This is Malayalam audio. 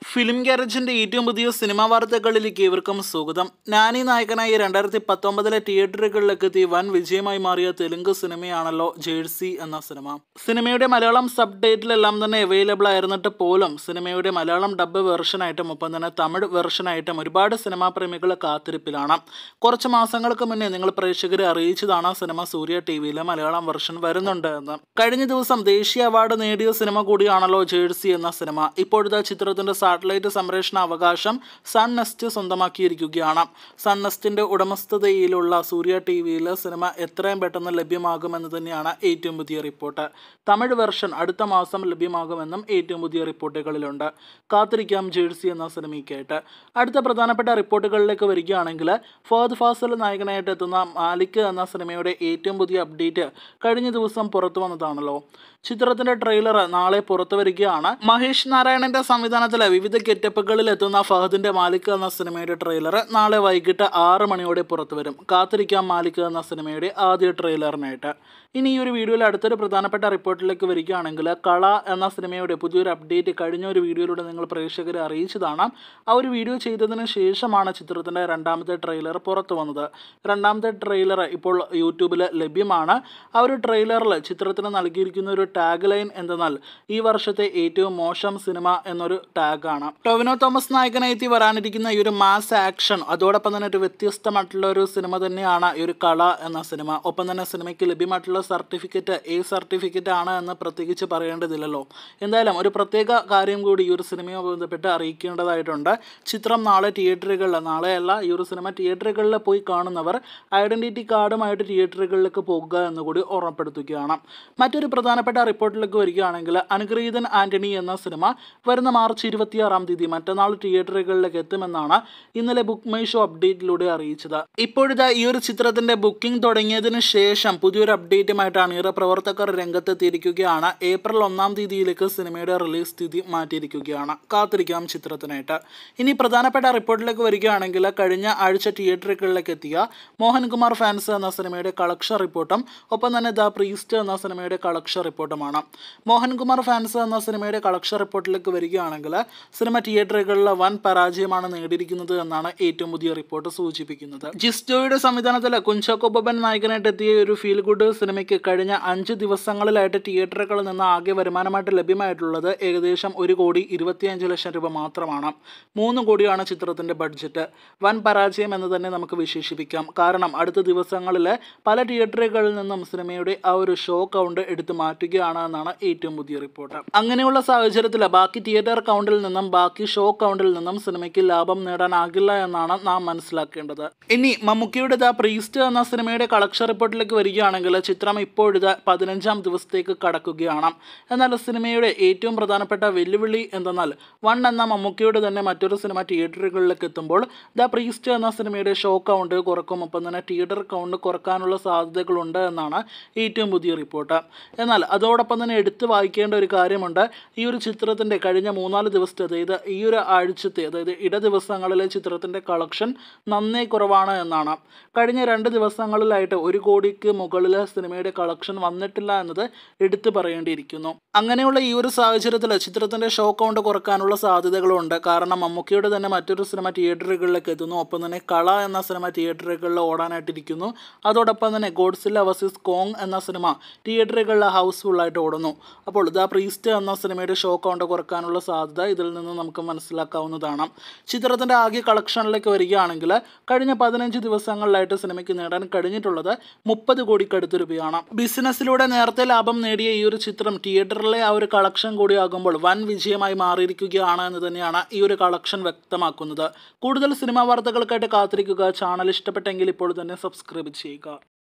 ഫിലിം ഗ്യാരേജിന്റെ ഏറ്റവും പുതിയ സിനിമാ വാർത്തകളിലേക്ക് ഏവർക്കും സ്വാഗതം നാനി നായകനായി രണ്ടായിരത്തി പത്തൊമ്പതിലെ തിയേറ്ററുകളിലേക്ക് എത്തി വൻ വിജയമായി മാറിയ തെലുങ്ക് സിനിമയാണല്ലോ ജേഴ്സി എന്ന സിനിമ സിനിമയുടെ മലയാളം സബ് ടൈറ്റിലെല്ലാം തന്നെ അവൈലബിൾ ആയിരുന്നിട്ട് പോലും സിനിമയുടെ മലയാളം ഡബ് വെർഷനായിട്ടും ഒപ്പം തന്നെ തമിഴ് വെർഷനായിട്ടും ഒരുപാട് സിനിമാ പ്രേമികൾ കാത്തിരിപ്പിലാണ് കുറച്ച് മാസങ്ങൾക്ക് മുന്നേ നിങ്ങൾ പ്രേക്ഷകരെ അറിയിച്ചതാണ് സിനിമ സൂര്യ ടി വിയിലെ മലയാളം വെർഷൻ വരുന്നുണ്ട് എന്ന് കഴിഞ്ഞ ദിവസം ദേശീയ അവാർഡ് നേടിയ സിനിമ കൂടിയാണല്ലോ ജേഴ്സി എന്ന സിനിമ ഇപ്പോഴത്തെ ചിത്രത്തിന്റെ സാറ്റലൈറ്റ് സംപ്രേഷണ അവകാശം സൺ നെസ്റ്റ് സ്വന്തമാക്കിയിരിക്കുകയാണ് സൺ നെസ്റ്റിന്റെ ഉടമസ്ഥതയിലുള്ള സൂര്യ ടി വിയിൽ സിനിമ എത്രയും പെട്ടെന്ന് ലഭ്യമാകുമെന്ന് തന്നെയാണ് ഏറ്റവും പുതിയ റിപ്പോർട്ട് തമിഴ് വെർഷൻ അടുത്ത മാസം ലഭ്യമാകുമെന്നും ഏറ്റവും പുതിയ റിപ്പോർട്ടുകളിലുണ്ട് കാത്തിരിക്കാം ജേഴ്സി എന്ന സിനിമയ്ക്കായിട്ട് അടുത്ത പ്രധാനപ്പെട്ട റിപ്പോർട്ടുകളിലേക്ക് വരികയാണെങ്കിൽ ഫഹദ് ഫാസൽ നായകനായിട്ട് എത്തുന്ന മാലിക് എന്ന സിനിമയുടെ ഏറ്റവും പുതിയ അപ്ഡേറ്റ് കഴിഞ്ഞ ദിവസം പുറത്തു വന്നതാണല്ലോ ചിത്രത്തിന്റെ ട്രെയിലർ നാളെ പുറത്തു വരികയാണ് മഹേഷ് നാരായണന്റെ സംവിധാനത്തിലെ വിവിധ ഗെറ്റപ്പുകളിൽ എത്തുന്ന ഫഹദിന്റെ മാലിക് എന്ന സിനിമയുടെ ട്രെയിലർ നാളെ വൈകിട്ട് ആറ് മണിയോടെ പുറത്തു വരും കാത്തിരിക്കാം മാലിക് എന്ന സിനിമയുടെ ആദ്യ ട്രെയിലറിനായിട്ട് ഇനി ഈ ഒരു വീഡിയോയിൽ അടുത്തൊരു പ്രധാനപ്പെട്ട റിപ്പോർട്ടിലേക്ക് വരികയാണെങ്കിൽ കള എന്ന സിനിമയുടെ പുതിയൊരു അപ്ഡേറ്റ് കഴിഞ്ഞ ഒരു വീഡിയോയിലൂടെ നിങ്ങൾ പ്രേക്ഷകരെ അറിയിച്ചതാണ് ആ ഒരു വീഡിയോ ചെയ്തതിന് ശേഷമാണ് ചിത്രത്തിൻ്റെ രണ്ടാമത്തെ ട്രെയിലർ പുറത്തു വന്നത് രണ്ടാമത്തെ ട്രെയിലർ ഇപ്പോൾ യൂട്യൂബിൽ ലഭ്യമാണ് ആ ഒരു ട്രെയിലറിൽ ചിത്രത്തിന് നൽകിയിരിക്കുന്ന ഒരു ടാഗ് ലൈൻ എന്തെന്നാൽ ഈ വർഷത്തെ ഏറ്റവും മോശം സിനിമ എന്നൊരു ടാഗാണ് ടൊവിനോ തോമസ് നായകനായി എത്തി വരാനിരിക്കുന്ന ഈ ഒരു മാസ് ആക്ഷൻ അതോടൊപ്പം തന്നെ ഒരു വ്യത്യസ്തമായിട്ടുള്ള ഒരു സിനിമ തന്നെയാണ് ഈ ഒരു കള എന്ന സിനിമ ഒപ്പം തന്നെ സിനിമയ്ക്ക് ലഭ്യമായിട്ടുള്ള സർട്ടിഫിക്കറ്റ് എ സർട്ടിഫിക്കറ്റ് ആണ് എന്ന് പ്രത്യേകിച്ച് പറയേണ്ടതില്ലല്ലോ എന്തായാലും ഒരു പ്രത്യേക കാര്യം കൂടി ഈ ഒരു സിനിമയുമായി ബന്ധപ്പെട്ട് അറിയിക്കേണ്ടതായിട്ടുണ്ട് ചിത്രം നാളെ തിയേറ്ററുകളിൽ നാളെയല്ല ഈ ഒരു സിനിമ തിയേറ്ററുകളിൽ പോയി കാണുന്നവർ ഐഡൻറ്റിറ്റി കാർഡുമായിട്ട് തിയേറ്ററുകളിലേക്ക് പോകുക എന്നുകൂടി ഓർമ്മപ്പെടുത്തുകയാണ് മറ്റൊരു പ്രധാനപ്പെട്ട റിപ്പോർട്ടിലേക്ക് വരികയാണെങ്കിൽ അനുഗ്രഹീതൻ ആന്റണി എന്ന സിനിമ വരുന്ന മാർച്ച് ഇരുപത്തിയാറാം തീയതി മറ്റന്നാൾ തിയേറ്ററുകളിലേക്ക് എത്തുമെന്നാണ് ഇന്നലെ ബുക്ക് മൈ ഷോ അപ്ഡേറ്റിലൂടെ അറിയിച്ചത് ഇപ്പോഴത്തെ ഈ ഒരു ചിത്രത്തിന്റെ ബുക്കിംഗ് തുടങ്ങിയതിന് ശേഷം പുതിയൊരു അപ്ഡേറ്റുമായിട്ടാണ് ഇവരുടെ പ്രവർത്തകർ രംഗത്തെത്തിയിരിക്കുകയാണ് ഏപ്രിൽ ഒന്നാം തീയതിയിലേക്ക് സിനിമയുടെ റിലീസ് തീയതി മാറ്റിയിരിക്കുകയാണ് കാത്തിരിക്കാം ചിത്രത്തിനായിട്ട് ഇനി പ്രധാനപ്പെട്ട റിപ്പോർട്ടിലേക്ക് വരികയാണെങ്കിൽ കഴിഞ്ഞ ആഴ്ച തിയേറ്ററുകളിലേക്ക് എത്തിയ മോഹൻകുമാർ ഫാൻസ് എന്ന സിനിമയുടെ കളക്ഷൻ റിപ്പോർട്ടും ഒപ്പം തന്നെ ദ പ്രീസ്റ്റ് എന്ന സിനിമയുടെ കളക്ഷൻ റിപ്പോർട്ടുമാണ് മോഹൻകുമാർ ഫാൻസ് എന്ന സിനിമയുടെ കളക്ഷൻ റിപ്പോർട്ടിലേക്ക് വരികയാണെങ്കിൽ സിനിമ തിയേറ്ററുകളിൽ വൻ പരാജയമാണ് നേടിയിരിക്കുന്നത് എന്നാണ് ഏറ്റവും പുതിയ റിപ്പോർട്ട് സൂചിപ്പിക്കുന്നത് ജിസ്റ്റോയുടെ സംവിധാനത്തിൽ കുഞ്ചാക്കോ ബോബൻ നായകനായിട്ട് എത്തിയ ഒരു ഫീൽ ഗുഡ് സിനിമയ്ക്ക് കഴിഞ്ഞ അഞ്ച് ദിവസങ്ങളിലായിട്ട് തിയേറ്ററുകളിൽ നിന്ന് ആകെ വരുമാനമായിട്ട് ലഭ്യമായിട്ടുള്ളത് ഏകദേശം ഒരു കോടി ഇരുപത്തിയഞ്ച് ലക്ഷം രൂപ മാത്രമാണ് മൂന്ന് കോടിയാണ് ചിത്രത്തിന്റെ ബഡ്ജറ്റ് വൻ പരാജയം എന്ന് തന്നെ നമുക്ക് വിശേഷിപ്പിക്കാം കാരണം അടുത്ത ദിവസങ്ങളിൽ പല തിയേറ്ററുകളിൽ നിന്നും സിനിമയുടെ ആ ഒരു ഷോ കൗണ്ട് എടുത്തു മാറ്റുകയാണ് എന്നാണ് ഏറ്റവും പുതിയ റിപ്പോർട്ട് അങ്ങനെയുള്ള സാഹചര്യത്തിൽ ബാക്കി തിയേറ്റർ കൗണ്ടിൽ നിന്നും ബാക്കി ഷോ കൗണ്ടിൽ നിന്നും സിനിമയ്ക്ക് ലാഭം നേടാനാകില്ല എന്നാണ് നാം മനസ്സിലാക്കേണ്ടത് ഇനി മമ്മൂക്കിയുടെ ദ പ്രീസ്റ്റ് എന്ന സിനിമയുടെ കളക്ഷൻ റിപ്പോർട്ടിലേക്ക് വരികയാണെങ്കിൽ ചിത്രം ഇപ്പോഴിത് പതിനഞ്ചാം ദിവസത്തേക്ക് കടക്കുകയാണ് എന്നാൽ സിനിമയുടെ ഏറ്റവും പ്രധാനപ്പെട്ട വെല്ലുവിളി എന്തെന്നാൽ വൺ എന്ന മമ്മൂക്കിയുടെ തന്നെ മറ്റൊരു സിനിമ തിയേറ്ററുകളിലേക്ക് എത്തുമ്പോൾ ദ പ്രീസ്റ്റ് എന്ന സിനിമയുടെ ഷോ കൗണ്ട് കുറക്കും ഒപ്പം തന്നെ തിയേറ്റർ കൗണ്ട് കുറക്കാനുള്ള സാധ്യതകളുണ്ട് എന്നാണ് ഏറ്റവും പുതിയ റിപ്പോർട്ട് എന്നാൽ അതോടൊപ്പം തന്നെ എടുത്തു വായിക്കേണ്ട ഒരു കാര്യമുണ്ട് ഈ ഒരു ചിത്രത്തിൻ്റെ കഴിഞ്ഞ മൂന്നാല് ദിവസത്തെ അതായത് ഈ ഒരു ആഴ്ചത്തെ അതായത് ഇട ദിവസങ്ങളിലെ ചിത്രത്തിൻ്റെ കളക്ഷൻ നന്നേ കുറവാണ് എന്നാണ് കഴിഞ്ഞ രണ്ട് ദിവസങ്ങളിലായിട്ട് ഒരു കോടിക്ക് മുകളിൽ സിനിമയുടെ കളക്ഷൻ വന്നിട്ടില്ല എന്നത് എടുത്തു പറയേണ്ടിയിരിക്കുന്നു അങ്ങനെയുള്ള ഈ ഒരു സാഹചര്യത്തിൽ ചിത്രത്തിൻ്റെ ഷോ കൗണ്ട് കുറക്കാനുള്ള സാധ്യതകളുണ്ട് കാരണം മമ്മൂക്കിയുടെ തന്നെ മറ്റൊരു സിനിമ തിയേറ്ററുകളിലേക്ക് എത്തുന്നു ഒപ്പം തന്നെ കള എന്ന സിനിമ തിയേറ്ററുകളിൽ ഓടാനായിട്ടിരിക്കുന്നു അതോടൊപ്പം തന്നെ ഗോഡ്സില്ല വസിസ് കോങ് എന്ന സിനിമ തിയേറ്ററുകളിൽ ഹൗസ്ഫുള്ളായിട്ട് ഓടുന്നു അപ്പോൾ ദ പ്രീസ്റ്റ് എന്ന സിനിമയുടെ ഷോ കൗണ്ട് കുറക്കാനുള്ള സാധ്യത ഇതിൽ നിന്ന് നമുക്ക് മനസ്സിലാക്കാവുന്നതാണ് ചിത്രത്തിൻ്റെ ആകെ കളക്ഷനിലേക്ക് വരികയാണെങ്കിൽ കഴിഞ്ഞ പതിനഞ്ച് ദിവസങ്ങളിലായിട്ട് സിനിമയ്ക്ക് നേടാൻ കഴിഞ്ഞിട്ടുള്ളത് മുപ്പത് കോടിക്കടുത്ത് രൂപയാണ് ബിസിനസ്സിലൂടെ നേരത്തെ ലാഭം നേടിയ ഈ ഒരു ചിത്രം തിയേറ്ററിലെ ആ ഒരു കളക്ഷൻ കൂടിയാകുമ്പോൾ വൻ വിജയമായി മാറിയിരിക്കുകയാണ് എന്ന് തന്നെയാണ് ഈ ഒരു കളക്ഷൻ വ്യക്തമാക്കുന്നത് കൂടുതൽ സിനിമാ വാർത്തകൾക്കായിട്ട് കാത്തിരിക്കുക ചാനൽ ഇഷ്ടപ്പെട്ടെങ്കിൽ ഇപ്പോൾ തന്നെ സബ്സ്ക്രൈബ് ചെയ്യുക